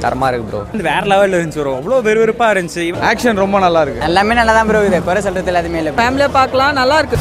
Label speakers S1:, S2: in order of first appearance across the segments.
S1: தரமாக இருக்கு ப்ரோ
S2: வந்து வேற லெவலில் இருந்துச்சு ப்ரோ அவ்வளோ வெறுவெறுப்பாக இருந்துச்சு
S3: ஆக்ஷன் ரொம்ப நல்லா இருக்கு
S1: எல்லாமே நல்லா தான் ப்ரோ இது குறை சொல்கிறது எல்லாத்தையுமே இல்லை
S4: ஃபேமிலியாக பார்க்கலாம் நல்லா இருக்கு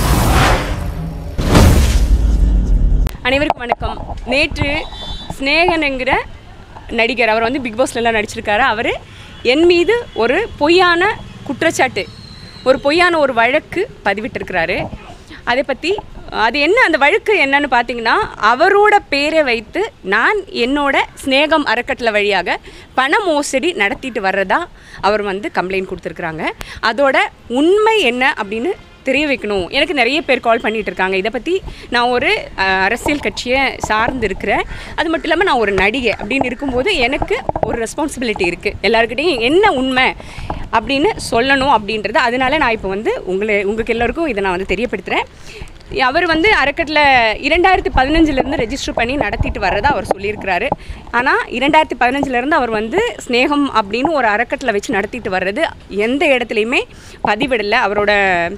S5: அனைவருக்கும் வணக்கம் நேற்று ஸ்னேகன் என்கிற நடிகர் அவர் வந்து பிக் பாஸ்லலாம் நடிச்சிருக்காரு அவர் என் மீது ஒரு பொய்யான குற்றச்சாட்டு ஒரு பொய்யான ஒரு வழக்கு பதிவிட்டிருக்கிறாரு அதை பற்றி அது என்ன அந்த வழக்கு என்னன்னு பார்த்தீங்கன்னா அவரோட பேரை வைத்து நான் என்னோட ஸ்னேகம் அறக்கட்டளை வழியாக பண மோசடி நடத்திட்டு வர்றதா அவர் வந்து கம்ப்ளைண்ட் கொடுத்துருக்குறாங்க அதோட உண்மை என்ன அப்படின்னு தெரிய வைக்கணும் எனக்கு நிறைய பேர் கால் பண்ணிட்டு இருக்காங்க இதை பற்றி நான் ஒரு அஹ், அரசியல் கட்சியை சார்ந்து இருக்கிறேன் அது மட்டும் இல்லாமல் நான் ஒரு நடிகை அப்படின்னு இருக்கும்போது எனக்கு ஒரு ரெஸ்பான்சிபிலிட்டி இருக்குது எல்லாருக்கிட்டையும் என்ன உண்மை அப்படின்னு சொல்லணும் அப்படின்றது அதனால நான் இப்போ வந்து உங்களை உங்களுக்கு எல்லாருக்கும் இதை நான் வந்து தெரியப்படுத்துகிறேன் அவர் வந்து அறக்கட்டளை இரண்டாயிரத்தி பதினஞ்சுலேருந்து ரெஜிஸ்டர் பண்ணி நடத்திட்டு வர்றதா அவர் சொல்லியிருக்கிறாரு ஆனால் இரண்டாயிரத்தி பதினஞ்சுலேருந்து அவர் வந்து ஸ்னேகம் அப்படின்னு ஒரு அறக்கட்டளை வச்சு நடத்திட்டு வர்றது எந்த இடத்துலையுமே பதிவிடலை அவரோட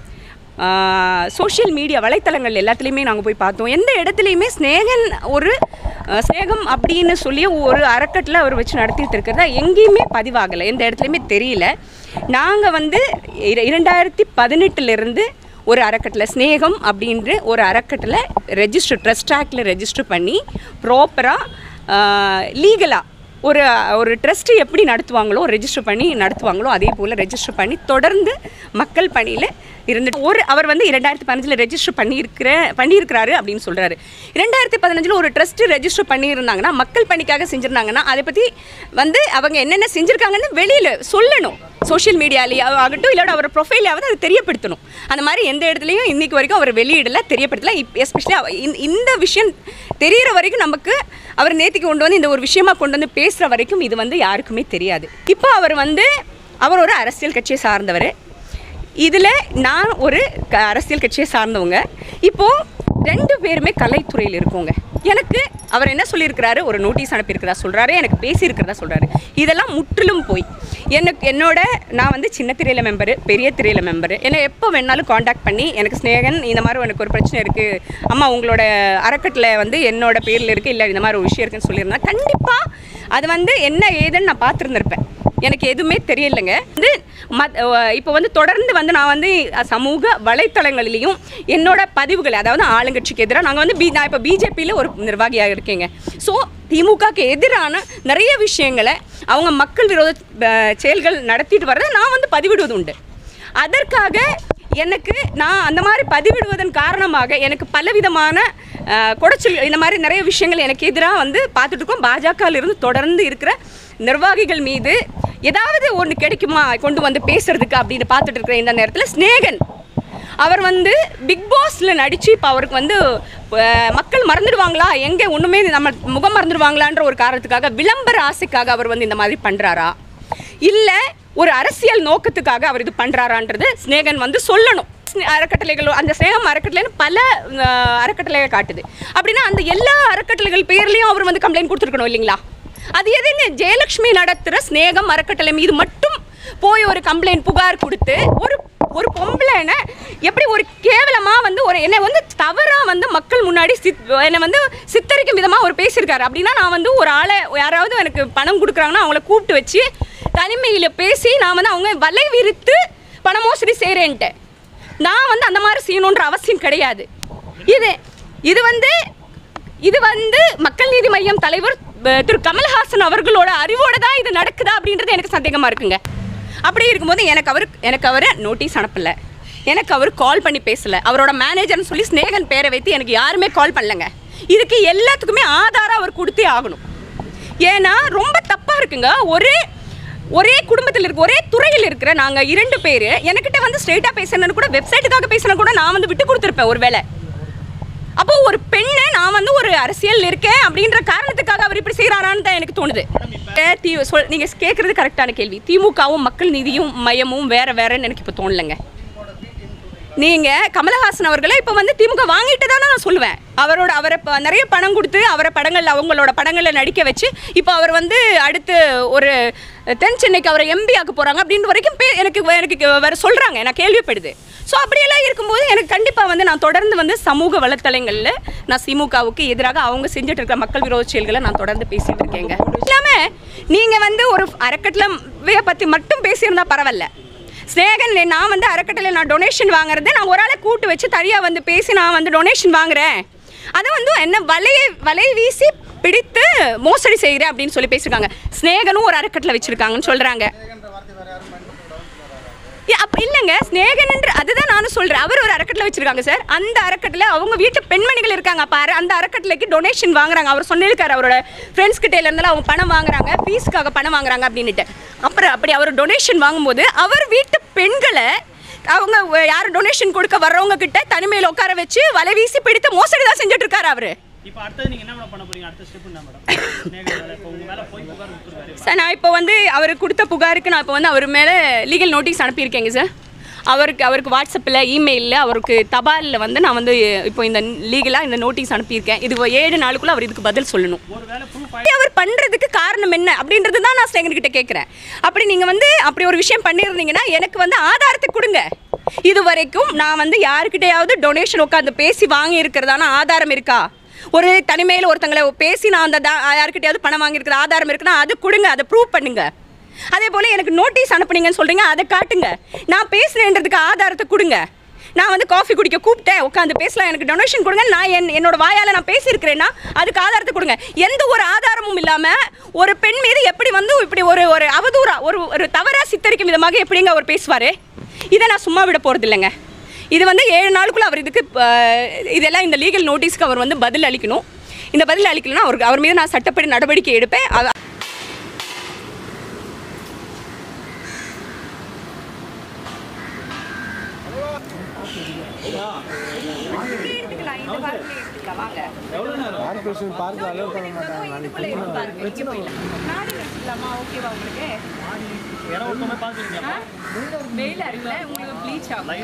S5: சோஷியல் மீடியா வலைத்தளங்கள் எல்லாத்துலேயுமே நாங்கள் போய் பார்த்தோம் எந்த இடத்துலையுமே ஸ்னேகன் ஒரு ஆஹ், ஸ்னேகம் அப்படின்னு சொல்லி ஒரு அறக்கட்டளை அவர் வச்சு நடத்திட்டு இருக்கிறதா எங்கேயுமே பதிவாகலை எந்த இடத்துலையுமே தெரியல நாங்கள் வந்து இர- இரண்டாயிரத்தி பதினெட்டுலேருந்து ஒரு அறக்கட்டளை ஸ்னேகம் அப்படின்ற ஒரு அறக்கட்டளை ரெஜிஸ்டர் ட்ரஸ்ட் ஆக்டில் ரெஜிஸ்டர் பண்ணி ப்ராப்பராக லீகலாக ஒரு ஒரு ட்ரஸ்ட்டு எப்படி நடத்துவாங்களோ ரெஜிஸ்டர் பண்ணி நடத்துவாங்களோ அதே போல் ரெஜிஸ்டர் பண்ணி தொடர்ந்து மக்கள் பணியில் இருந்துட்டு ஒரு அவர் வந்து இரண்டாயிரத்தி பதினஞ்சில் ரெஜிஸ்டர் பண்ணியிருக்கிற பண்ணியிருக்கிறாரு அப்படின்னு சொல்கிறாரு இரண்டாயிரத்தி பதினஞ்சில் ஒரு ட்ரஸ்ட்டு ரெஜிஸ்டர் பண்ணியிருந்தாங்கன்னா மக்கள் பணிக்காக செஞ்சுருந்தாங்கன்னா அதை பற்றி வந்து அவங்க என்னென்ன செஞ்சுருக்காங்கன்னு வெளியில் சொல்லணும் சோஷியல் மீடியாலேயே ஆகட்டும் இல்லாட்ட அவர் ப்ரொஃபைலாவது அதை தெரியப்படுத்தணும் அந்த மாதிரி எந்த இடத்துலையும் இன்னைக்கு வரைக்கும் அவர் வெளியிடல தெரியப்படுத்தல இப் எஸ்பெஷலி இந்த விஷயம் தெரிகிற வரைக்கும் நமக்கு அவர் நேத்திக்கு கொண்டு வந்து இந்த ஒரு விஷயமா கொண்டு வந்து பேசுகிற வரைக்கும் இது வந்து யாருக்குமே தெரியாது இப்போ அவர் வந்து அவர் ஒரு அரசியல் கட்சியை சார்ந்தவர் இதில் நான் ஒரு க- அரசியல் கட்சியை சார்ந்தவங்க இப்போது ரெண்டு பேருமே கலைத்துறையில் இருக்கோங்க எனக்கு அவர் என்ன சொல்லியிருக்கிறாரு ஒரு நோட்டீஸ் அனுப்பியிருக்கிறதா சொல்கிறாரு எனக்கு பேசியிருக்கிறதா சொல்கிறாரு இதெல்லாம் முற்றிலும் போய் எனக்கு என்னோட நான் வந்து சின்ன திரையில மெம்பரு பெரிய திரையில மெம்பரு என்னை எப்போ வேணாலும் காண்டாக்ட் பண்ணி எனக்கு ஸ்னேகன் இந்த மாதிரி எனக்கு ஒரு பிரச்சனை இருக்குது அம்மா உங்களோட அறக்கட்டளை வந்து என்னோட பேரில் இருக்குது இல்லை இந்த மாதிரி ஒரு விஷயம் இருக்குன்னு சொல்லியிருந்தா கண்டிப்பாக அது வந்து என்ன ஏதுன்னு நான் பார்த்துருந்துருப்பேன் எனக்கு எதுவுமே தெரியலைங்க வந்து மத் இப்போ வந்து தொடர்ந்து வந்து நான் வந்து சமூக வலைத்தளங்களிலையும் என்னோட பதிவுகளை அதாவது ஆளுங்கட்சிக்கு எதிராக நாங்கள் வந்து பி நான் இப்போ பிஜேபியில் ஒரு நிர்வாகியாக இருக்கேங்க ஸோ திமுகக்கு எதிரான நிறைய விஷயங்களை அவங்க மக்கள் விரோத அஹ், செயல்கள் நடத்திட்டு வரதை நான் வந்து பதிவிடுவது உண்டு அதற்காக எனக்கு நான் அந்த மாதிரி பதிவிடுவதன் காரணமாக எனக்கு பலவிதமான அஹ், குடைச்சல் இந்த மாதிரி நிறைய விஷயங்கள் எனக்கு எதிராக வந்து பார்த்துட்டு இருக்கோம் பாஜகவில் இருந்து தொடர்ந்து இருக்கிற நிர்வாகிகள் மீது ஏதாவது ஒன்று கிடைக்குமா கொண்டு வந்து பேசுறதுக்கு அப்படின்னு பார்த்துட்டு இருக்கிற இந்த நேரத்தில் ஸ்னேகன் அவர் வந்து பிக் பாஸில் நடித்து இப்போ அவருக்கு வந்து அஹ், மக்கள் மறந்துடுவாங்களா எங்கே ஒன்றுமே நம்ம முகம் மறந்துடுவாங்களான்ற ஒரு காரணத்துக்காக விளம்பர ஆசைக்காக அவர் வந்து இந்த மாதிரி பண்ணுறாரா இல்லை ஒரு அரசியல் நோக்கத்துக்காக அவர் இது பண்ணுறாரான்றது ஸ்னேகன் வந்து சொல்லணும் ஸ்னே- அறக்கட்டளைகள் அந்த ஸ்னேகம் அறக்கட்டளைன்னு பல அஹ், அறக்கட்டளைகள் காட்டுது அப்படின்னா அந்த எல்லா அறக்கட்டளைகள் பேர்லேயும் அவர் வந்து கம்ப்ளைண்ட் கொடுத்துருக்கணும் இல்லைங்களா அது எதுங்க ஜெயலட்சுமி நடத்துகிற ஸ்னேகம் அறக்கட்டளை மீது மட்டும் போய் ஒரு கம்ப்ளைண்ட் புகார் கொடுத்து ஒரு ஒரு பொம்பளைன எப்படி ஒரு கேவலமா வந்து ஒரு என்னை வந்து தவறா வந்து மக்கள் முன்னாடி சித் என்னை வந்து சித்தரிக்கும் விதமா அவர் பேசியிருக்காரு அப்படின்னா நான் வந்து ஒரு ஆளை யாராவது எனக்கு பணம் கொடுக்குறாங்கன்னா அவங்கள கூப்பிட்டு வச்சு தனிமையில் பேசி நான் வந்து அவங்க வலை விரித்து பண மோசடி செய்கிறேன்ட்டு நான் வந்து அந்த மாதிரி செய்யணுன்ற அவசியம் கிடையாது இது இது வந்து இது வந்து மக்கள் நீதி மையம் தலைவர் அஹ், திரு கமல்ஹாசன் அவர்களோட அறிவோட தான் இது நடக்குதா அப்படின்றது எனக்கு சந்தேகமாக இருக்குங்க அப்படி இருக்கும்போது எனக்கு அவர் எனக்கு அவர் நோட்டீஸ் அனுப்பல எனக்கு அவர் கால் பண்ணி பேசல அவரோட மேனேஜர்னு சொல்லி ஸ்னேகன் பேரை வைத்து எனக்கு யாருமே கால் பண்ணலங்க இதுக்கு எல்லாத்துக்குமே ஆதாரம் அவர் கொடுத்தே ஆகணும் ஏன்னா ரொம்ப தப்பாக இருக்குங்க ஒரே ஒரே குடும்பத்தில் இருக்க ஒரே துறையில் இருக்கிற நாங்கள் இரண்டு பேர் என்கிட்ட வந்து ஸ்ட்ரெயிட்டாக பேசணும்னு கூட வெப்சைட்டுக்காக பேசினா கூட நான் வந்து விட்டு கொடுத்துருப்பேன் ஒரு வேளை அப்போ ஒரு பெண்ணை நான் வந்து ஒரு அரசியல் இருக்கேன் அப்படின்ற காரணத்துக்காக அவர் இப்படி செய்கிறாரான்னு தான் எனக்கு தோணுது ஏ, தி சொல் நீங்கள் கேட்குறது கரெக்டான கேள்வி திமுகவும் மக்கள் நீதியும் மையமும் வேற வேறன்னு எனக்கு இப்போ தோணலைங்க நீங்கள் கமலஹாசன் அவர்களை இப்போ வந்து திமுக வாங்கிட்டு தானே நான் சொல்லுவேன் அவரோட அவரை இப்போ நிறைய பணம் கொடுத்து அவரை படங்கள் அவங்களோட படங்களில் நடிக்க வச்சு இப்போ அவர் வந்து அடுத்து ஒரு தென் சென்னைக்கு அவரை எம்பி ஆக்க போகிறாங்க அப்படின்ற வரைக்கும் பே எனக்கு எனக்கு வேறு சொல்கிறாங்க நான் கேள்விப்படுது ஸோ அப்படியெல்லாம் இருக்கும்போது எனக்கு கண்டிப்பாக வந்து நான் தொடர்ந்து வந்து சமூக வலைத்தளங்களில் நான் திமுகவுக்கு எதிராக அவங்க செஞ்சுட்டு இருக்கிற மக்கள் விரோத செயல்களை நான் தொடர்ந்து பேசிட்டு இருக்கேங்க இல்லாமல் நீங்கள் வந்து ஒரு அறக்கட்டளை பற்றி மட்டும் பேசியிருந்தா பரவாயில்ல ஸ்னேகன் நான் வந்து அறக்கட்டளை நான் டொனேஷன் வாங்குறது நான் ஒரு ஆளை கூட்டு வச்சு தனியாக வந்து பேசி நான் வந்து டொனேஷன் வாங்குறேன் அதை வந்து என்ன வலையை வலை வீசி பிடித்து மோசடி செய்கிறேன் அப்படின்னு சொல்லி பேசியிருக்காங்க ஸ்னேகனும் ஒரு அறக்கட்டளை வச்சுருக்காங்கன்னு சொல்கிறாங்க அப்ப இல்லைங்க ஸ்னேகன்ன்ற அதுதான் நானும் சொல்றேன் அவர் ஒரு அறக்கட்டளை வச்சிருக்காங்க சார் அந்த அறக்கட்டளை அவங்க வீட்டு பெண்மணிகள் இருக்காங்க அப்ப அர- அந்த அறக்கட்டளைக்கு டொனேஷன் வாங்குறாங்க அவர் சொல்லியிருக்காரு அவரோட ஃப்ரெண்ட்ஸ் கிட்ட இருந்தாலும் அவங்க பணம் வாங்குறாங்க ஃபீஸ்க்காக பணம் வாங்குறாங்க அப்படின்னுட்டு அப்புறம் அப்படி அவர் டொனேஷன் வாங்கும்போது அவர் வீட்டு பெண்களை அவங்க வ- யார் டொனேஷன் கொடுக்க வர்றவங்க கிட்ட தனிமையில் உட்கார வச்சு வலை வீசி பிடித்து மோசடி தான் செஞ்சுட்டு இருக்காரு அவரு
S3: இப்போ அடுத்தது நீங்க என்ன மேடம் பண்ண போறீங்க அடுத்த ஸ்டெப் என்ன மேடம் ஸ்னேகன் மேல இப்போ உங்க மேல போய் புகார் கொடுத்துருக்காரு
S5: சார் நான் இப்போ வந்து அவர் கொடுத்த புகாருக்கு நான் இப்போ வந்து அவர் மேலே லீகல் நோட்டீஸ் அனுப்பியிருக்கேங்க சார் அவருக்கு அவருக்கு வாட்ஸ்அப்பில் இமெயிலில் அவருக்கு தபாலில் வந்து நான் வந்து இப்போ இந்த லீகலாக இந்த நோட்டீஸ் அனுப்பியிருக்கேன் இது ஏழு நாளுக்குள்ளே அவர் இதுக்கு பதில் சொல்லணும்
S3: ஒருவேளை ப்ரூஃப்
S5: அவர் பண்ணுறதுக்கு காரணம் என்ன அப்படின்றது தான் நான் ஸ்நேகன் கிட்ட கேட்குறேன் அப்படி நீங்கள் வந்து அப்படி ஒரு விஷயம் பண்ணியிருந்தீங்கன்னா எனக்கு வந்து ஆதாரத்தை கொடுங்க இது வரைக்கும் நான் வந்து யாருக்கிட்டையாவது டொனேஷன் உட்காந்து பேசி வாங்கி இருக்கிறதான ஆதாரம் இருக்கா ஒரு தனிமையில் ஒருத்தங்களை பேசி நான் அந்த தா- யாருக்கிட்டையாவது பணம் வாங்கியிருக்கிற ஆதாரம் இருக்குன்னா அது கொடுங்க அதை ப்ரூவ் பண்ணுங்க அதே போல் எனக்கு நோட்டீஸ் அனுப்புனீங்கன்னு சொல்கிறீங்க அதை காட்டுங்க நான் பேசுகிறேன்றதுக்கு ஆதாரத்தை கொடுங்க நான் வந்து காஃபி குடிக்க கூப்பிட்டேன் உட்காந்து பேசலாம் எனக்கு டொனேஷன் கொடுங்க நான் என் என்னோட வாயால் நான் பேசியிருக்கிறேன்னா அதுக்கு ஆதாரத்தை கொடுங்க எந்த ஒரு ஆதாரமும் இல்லாமல் ஒரு பெண் மீது எப்படி வந்து இப்படி ஒரு ஒரு அவதூறா ஒரு ஒரு தவறாக சித்தரிக்கும் விதமாக எப்படிங்க அவர் பேசுவார் இதை நான் சும்மா விட போகிறது இல்லைங்க இது வந்து ஏழு நாளுக்குள்ள அவர் இதுக்கு அஹ், இதெல்லாம் இந்த லீகல் நோட்டீஸ்க்கு அவர் வந்து பதில் அளிக்கணும் இந்த பதில் அளிக்கலைன்னா அவருக்கு அவர் மீது நான் சட்டப்படி நடவடிக்கை எடுப்பேன் அத-
S3: இடம் ஒருத்தவங்க பார்க்குறீங்களா
S5: வெயிலா இருக்குல்ல உங்களுக்கு ப்ளீச் ஆகும்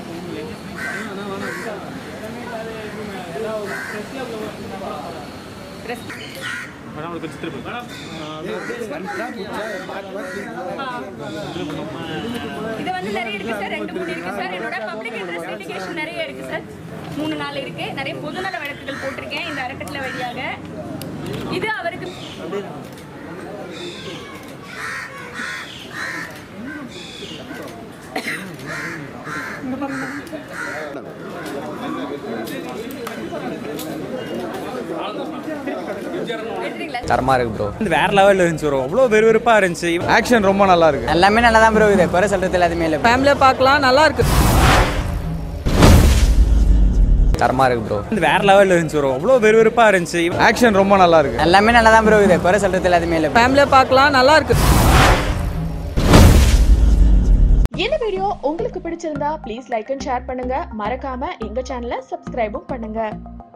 S3: மேடம் ஒரு கொஞ்சம் திரும்ப மேடம்
S5: இது வந்து நிறைய இருக்கு சார் ரெண்டு மூணு இருக்கு சார் என்னோட பப்ளிக் இன்ட்ரெஸ்ட் லிட்டிகேஷன் நிறைய இருக்கு சார் மூணு நாள் இருக்கு நிறைய பொதுநல வழக்குகள் போட்டிருக்கேன் இந்த அறக்கட்டளை வழியாக இது அவருக்கு எடுத்துறீங்களா?
S1: தரமாக இருக்கு ப்ரோ
S2: வந்து வேற லெவலில் இருந்துச்சு ப்ரோ அவ்வளோ வெறுவெறுப்பாக இருந்துச்சு
S4: ஆக்ஷன் ரொம்ப நல்லா இருக்கு
S1: எல்லாமே நல்லா தான் ப்ரோ இது குறை சொல்கிறது எல்லாத்தையுமே இல்லை
S6: ஃபேமிலியாக பார்க்கலாம் நல்லா இருக்கு
S1: தரமாக இருக்கு ப்ரோ
S2: வந்து வேற லெவலில் இருந்துச்சு ப்ரோ அவ்வளோ வெறுவெறுப்பாக இருந்துச்சு
S4: ஆக்ஷன் ரொம்ப நல்லா இருக்கு
S1: எல்லாமே நல்லா தான் ப்ரோ இது குறை சொல்கிறது எல்லாத்தையுமே இல்லை
S6: ஃபேமிலியாக பார்க்கலாம் நல்லா இருக்கு
S7: இந்த வீடியோ உங்களுக்கு பிடிச்சிருந்தா ப்ளீஸ் லைக் அண்ட் ஷேர் பண்ணுங்க மறக்காம எங்க சேனலை சப்ஸ்கிரைபும் பண்ணுங்க